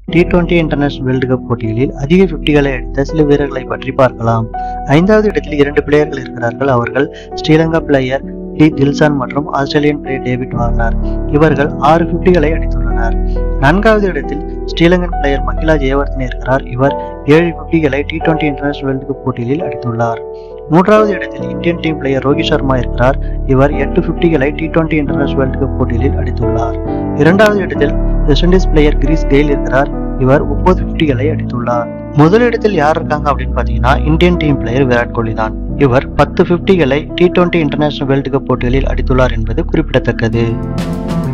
D twenty international world cup போட்டிகளில் அதிக பிப்டிகளை அடித்த சில வீரர்களை பற்றி பார்க்கலாம் ஐந்தாவது இடத்தில் இரண்டு பிளேயர்கள் இருக்கிறார்கள் அவர்கள் ஸ்ரீலங்கா பிளேயர் டி தில்சான் மற்றும் ஆஸ்திரேலியன் பிளேயர் டேவிட் வார்னர் இவர்கள் ஆறு பிப்டிகளை அடித்துள்ளனர் நான்காவது இடத்தில் ஸ்ரீலங்கன் பிளேயர் மகிலா ஜெயவர்தனே இருக்கிறார் இவர் ஏழு பிப்டிகளை T twenty international world cup போட்டிகளில் அடித்துள்ளார் மூன்றாவது இடத்தில் Indian team player Rohit Sharma இருக்கிறார் இவர் எட்டு பிப்டிகளை T twenty international world cup போட்டிகளில் அடித்துள்ளார் இரண்டாவது இடத்தில் West Indies player Chris Gayle இருக்கிறார் இவர் ஒன்பது பிப்டிகளை அடித்துள்ளார் முதலிடத்தில் யார் இருக்காங்க அப்படின்னு பார்த்தீங்கன்னா Indian team player Virat Kohli தான் இவர் பத்து பிப்டிகளை T twenty international world cup போட்டிகளில் அடித்துள்ளார் என்பது குறிப்பிடத்தக்கது